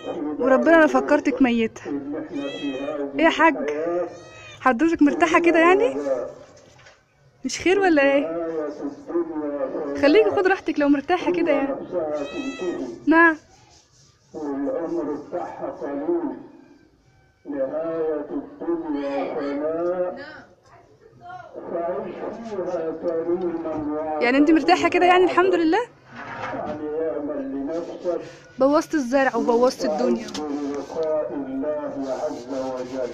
وربنا انا فكرتك ميتة اللي احنا فيها ايه يا حاج الحياة حضرتك مرتاحة كده يعني مش خير ولا ايه آية الدنيا خليكي خد راحتك لو مرتاحة كده يعني نفسها تنتهي نعم والعمر بتاعها قليل نهاية الدنيا فناء فعيش فيها كريما يعني انت مرتاحة كده يعني الحمد لله يعني اعمل لنفسك بوظت الزرع وبوظت الدنيا بلقاء الله عز وجل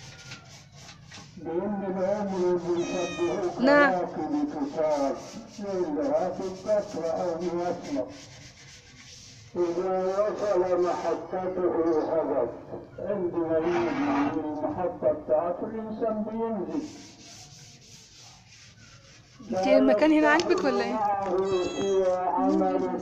لأن العمر بيشبهوك نعم. راكب كتاب راكب كثرة أو يسمع إذا وصل محطته هبط عندما يجي المحطة بتاعته الإنسان بينزل انت المكان هنا عاجبك ولا ايه معه في عمله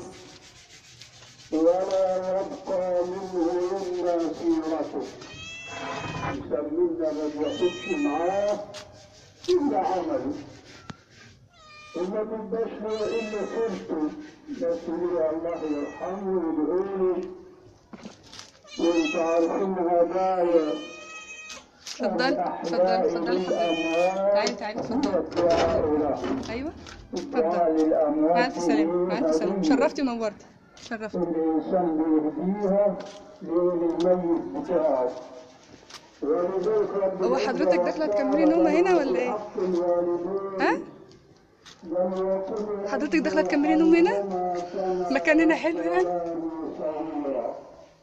ولا يبقى منه إلا سيرته يسمينا ما بياخدش معاه إلا عمله وما بيبقاش له إلا سيرته بس لي الله يرحمه ويدعوني وانت عارفين هدايا اتفضل اتفضل اتفضل تعالي تعالي اتفضل ايوه اتفضل مع الف سلامة مع الف سلامة شرفتي ونورتي شرفتي الإنسان بيهديها للميت بتاعه ولذلك ربنا هو حضرتك داخلة تكملي نومة هنا ولا ايه؟ حق الوالدين ها؟ لم يكن حضرتك داخلة تكملي نوم هنا؟ ما كان مكاننا حلو يعني؟ مساويا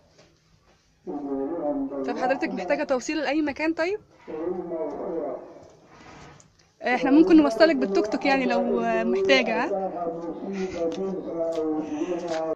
يقولون طب حضرتك محتاجة توصيل لأي مكان طيب؟ بالمغفرة احنا ممكن نوصلك بالتوك توك يعني لو محتاجة ها؟ مصيبة جزء أو